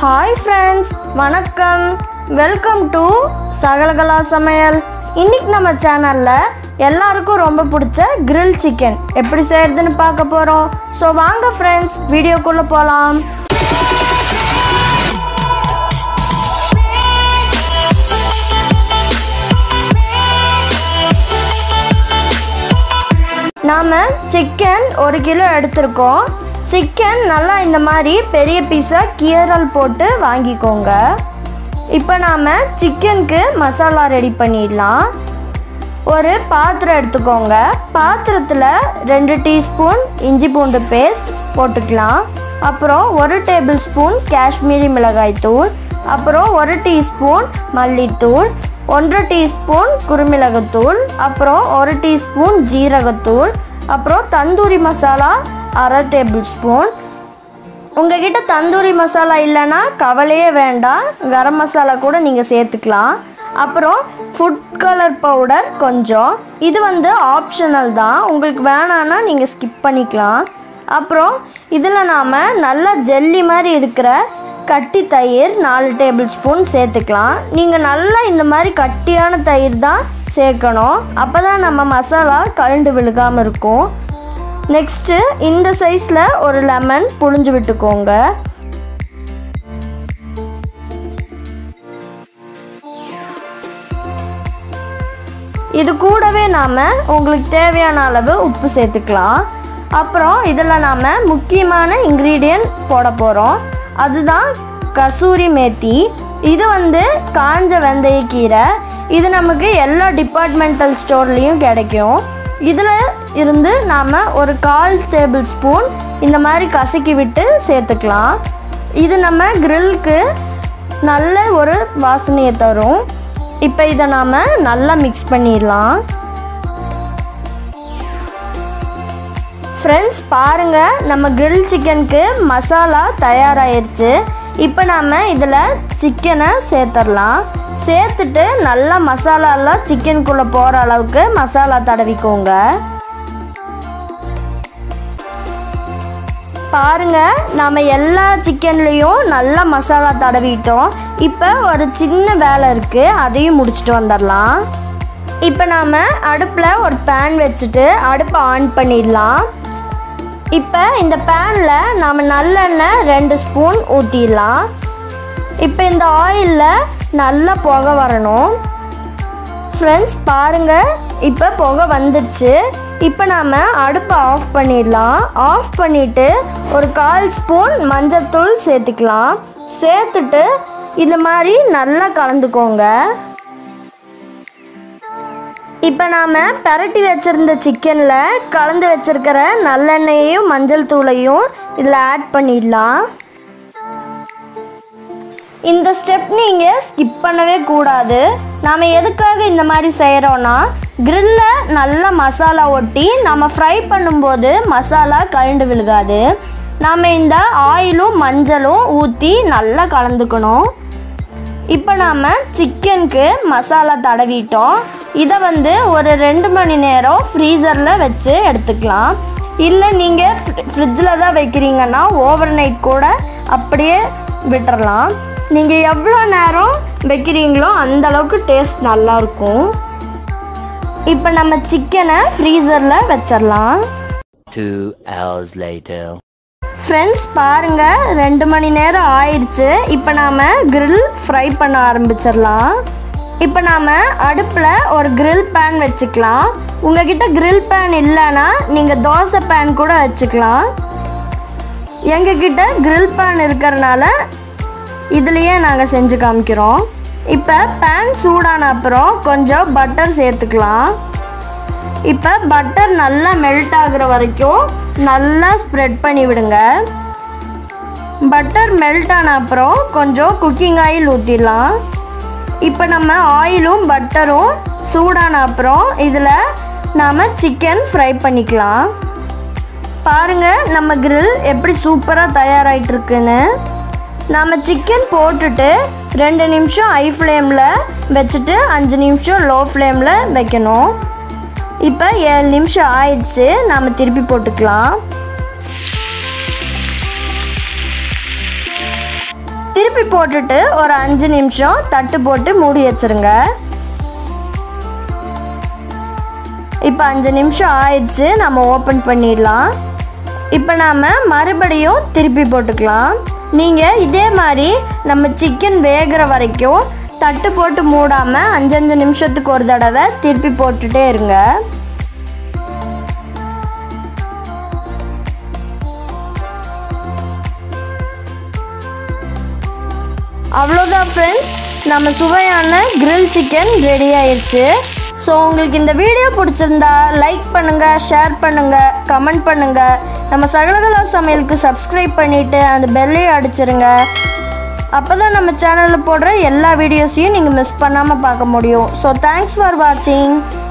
Hi friends வணக்கம் welcome to சகலகலா சமையல் இன்னைக்கு நம்ம சேனலில் எல்லாருக்கும் ரொம்ப பிடிச்ச grill சிக்கன் எப்படி செய்யறதுன்னு பார்க்க போகிறோம் ஸோ வாங்க ஃப்ரெண்ட்ஸ் வீடியோக்குள்ளே போகலாம் நாம் சிக்கன் ஒரு கிலோ எடுத்திருக்கோம் சிக்கன் நல்லா இந்த மாதிரி பெரிய பீஸாக கீரல் போட்டு வாங்கிக்கோங்க இப்போ நாம் சிக்கனுக்கு மசாலா ரெடி பண்ணிடலாம் ஒரு பாத்திரம் எடுத்துக்கோங்க பாத்திரத்தில் ரெண்டு டீஸ்பூன் இஞ்சி பூண்டு பேஸ்ட் போட்டுக்கலாம் அப்புறம் ஒரு டேபிள் ஸ்பூன் காஷ்மீரி மிளகாய் தூள் அப்புறம் ஒரு டீஸ்பூன் மல்லித்தூள் ஒன்றரை டீஸ்பூன் குருமிளகுத்தூள் அப்புறம் ஒரு டீஸ்பூன் ஜீரகத்தூள் அப்புறம் தந்தூரி மசாலா அரை டேபிள் ஸ்பூன் உங்ககிட்ட தந்தூரி மசாலா இல்லைன்னா கவலையே வேண்டாம் கரம் மசாலா கூட நீங்கள் சேர்த்துக்கலாம் அப்புறம் ஃபுட் கலர் பவுடர் கொஞ்சம் இது வந்து ஆப்ஷனல் தான் உங்களுக்கு வேணான்னா நீங்கள் ஸ்கிப் பண்ணிக்கலாம் அப்புறம் இதில் நாம் நல்லா ஜெல்லி மாதிரி இருக்கிற கட்டி தயிர் நாலு டேபிள் ஸ்பூன் சேர்த்துக்கலாம் நீங்கள் நல்லா இந்த மாதிரி கட்டியான தயிர் தான் சேர்க்கணும் அப்போ தான் நம்ம மசாலா கழண்டு விழுகாமல் இருக்கும் நெக்ஸ்ட்டு இந்த சைஸில் ஒரு லெமன் புழிஞ்சு விட்டுக்கோங்க இது கூடவே நாம் உங்களுக்கு தேவையான அளவு உப்பு சேர்த்துக்கலாம் அப்புறம் இதில் நாம் முக்கியமான இன்க்ரீடியன்ட் போட போகிறோம் அதுதான் கசூரி மேத்தி இது வந்து காஞ்ச வெந்தயக்கீரை இது நமக்கு எல்லா டிபார்ட்மெண்டல் ஸ்டோர்லேயும் கிடைக்கும் இதில் இருந்து நாம் ஒரு கால் டேபிள் ஸ்பூன் இந்த மாதிரி கசக்கி விட்டு சேர்த்துக்கலாம் இது நம்ம கிரில்க்கு நல்ல ஒரு வாசனையை தரும் இப்போ இதை நாம் நல்லா மிக்ஸ் பண்ணிடலாம் ஃப்ரெண்ட்ஸ் பாருங்கள் நம்ம grill சிக்கனுக்கு மசாலா தயாராகிருச்சு இப்போ நாம் இதில் சிக்கனை சேர்த்துடலாம் சேர்த்துட்டு நல்லா மசாலாலாம் சிக்கனுக்குள்ளே போகிற அளவுக்கு மசாலா தடவிக்கோங்க பாருங்க நாம் எல்லா சிக்கன்லேயும் நல்லா மசாலா தடவிட்டோம் இப்போ ஒரு சின்ன வேலை இருக்குது அதையும் முடிச்சுட்டு வந்துடலாம் இப்போ நாம் அடுப்பில் ஒரு பேன் வச்சுட்டு அடுப்பை ஆன் பண்ணிடலாம் இப்போ இந்த பேனில் நாம் நல்லெண்ணெய் ரெண்டு ஸ்பூன் ஊற்றிடலாம் இப்போ இந்த ஆயிலில் நல்லா புகை வரணும் ஃப்ரெண்ட்ஸ் பாருங்கள் இப்போ புகை வந்துடுச்சு இப்போ நாம் அடுப்பை ஆஃப் பண்ணிடலாம் ஆஃப் பண்ணிவிட்டு ஒரு கால் ஸ்பூன் மஞ்சத்தூள் சேர்த்துக்கலாம் சேர்த்துட்டு இந்த மாதிரி நல்லா கலந்துக்கோங்க இப்போ நாம் பரட்டி வச்சுருந்த சிக்கனில் கலந்து வச்சுருக்கிற நல்லெண்ணெயையும் மஞ்சள் தூளையும் இதில் ஆட் பண்ணிடலாம் இந்த ஸ்டெப் நீங்கள் ஸ்கிப் பண்ணவே கூடாது நாம் எதுக்காக இந்த மாதிரி செய்கிறோன்னா கிரில்ல நல்ல மசாலா ஒட்டி நம்ம ஃப்ரை பண்ணும்போது மசாலா கழண்டு விழுகாது நாம் இந்த ஆயிலும் மஞ்சளும் ஊற்றி நல்லா கலந்துக்கணும் இப்போ நாம் சிக்கனுக்கு மசாலா தடவிட்டோம் இதை வந்து ஒரு ரெண்டு மணி நேரம் ஃப்ரீசரில் வச்சு எடுத்துக்கலாம் இல்லை நீங்கள் ஃப்ரிட்ஜில் தான் வைக்கிறீங்கன்னா ஓவர் நைட் கூட அப்படியே விட்டுறலாம் நீங்கள் எவ்வளோ நேரம் வைக்கிறீங்களோ அந்த அளவுக்கு டேஸ்ட் நல்லாயிருக்கும் இப்போ நம்ம சிக்கனை ஃப்ரீசரில் வச்சிடலாம் Two hours later. ஃப்ரெண்ட்ஸ் பாருங்கள் ரெண்டு மணி நேரம் ஆயிடுச்சு இப்போ நாம் grill ஃப்ரை பண்ண ஆரம்பிச்சிடலாம் இப்போ நாம் அடுப்பில் ஒரு grill பேன் வச்சுக்கலாம் உங்ககிட்ட grill பேன் இல்லைன்னா நீங்கள் தோசை பேன் கூட வச்சுக்கலாம் எங்ககிட்ட grill பேன் இருக்கிறனால இதுலேயே நாங்கள் செஞ்சு காமிக்கிறோம் இப்போ பேன் சூடான அப்புறம் கொஞ்சம் பட்டர் சேர்த்துக்கலாம் இப்போ பட்டர் நல்லா மெல்ட் ஆகுற வரைக்கும் நல்லா ஸ்ப்ரெட் பண்ணி விடுங்க பட்டர் மெல்ட் ஆன அப்புறம் கொஞ்சம் குக்கிங் ஆயில் ஊற்றிடலாம் இப்போ நம்ம ஆயிலும் பட்டரும் சூடான அப்புறம் இதில் நாம் சிக்கன் ஃப்ரை பண்ணிக்கலாம் பாருங்கள் நம்ம grill எப்படி சூப்பராக தயாராகிட்டு இருக்குன்னு நம்ம சிக்கன் போட்டுட்டு ரெண்டு நிமிஷம் ஹை ஃப்ளேமில் வச்சுட்டு அஞ்சு நிமிஷம் லோ ஃப்ளேமில் வைக்கணும் இப்போ ஏழு நிமிஷம் ஆயிடுச்சு நாம் திருப்பி போட்டுக்கலாம் திருப்பி போட்டுட்டு ஒரு அஞ்சு நிமிஷம் தட்டு போட்டு மூடி வச்சிருங்க இப்போ அஞ்சு நிமிஷம் ஆயிடுச்சு நம்ம ஓப்பன் பண்ணிடலாம் இப்போ நாம் மறுபடியும் திருப்பி போட்டுக்கலாம் நீங்கள் இதே மாதிரி நம்ம சிக்கன் வேகிற வரைக்கும் தட்டு போட்டு மூடாமல் அஞ்சஞ்சு நிமிஷத்துக்கு ஒரு தடவை திருப்பி போட்டுட்டே இருங்க அவ்வளோதான் ஃப்ரெண்ட்ஸ் நம்ம சுவையான grill சிக்கன் ரெடி ஆயிடுச்சு ஸோ உங்களுக்கு இந்த வீடியோ பிடிச்சிருந்தா லைக் பண்ணுங்கள் ஷேர் பண்ணுங்கள் கமெண்ட் பண்ணுங்கள் நம்ம சகலகலா சமையலுக்கு சப்ஸ்கிரைப் பண்ணிவிட்டு அந்த பெல்லையும் அடிச்சிருங்க அப்போ தான் நம்ம சேனலில் போடுற எல்லா வீடியோஸையும் நீங்கள் மிஸ் பண்ணாமல் பார்க்க முடியும் ஸோ தேங்க்ஸ் ஃபார் வாட்சிங்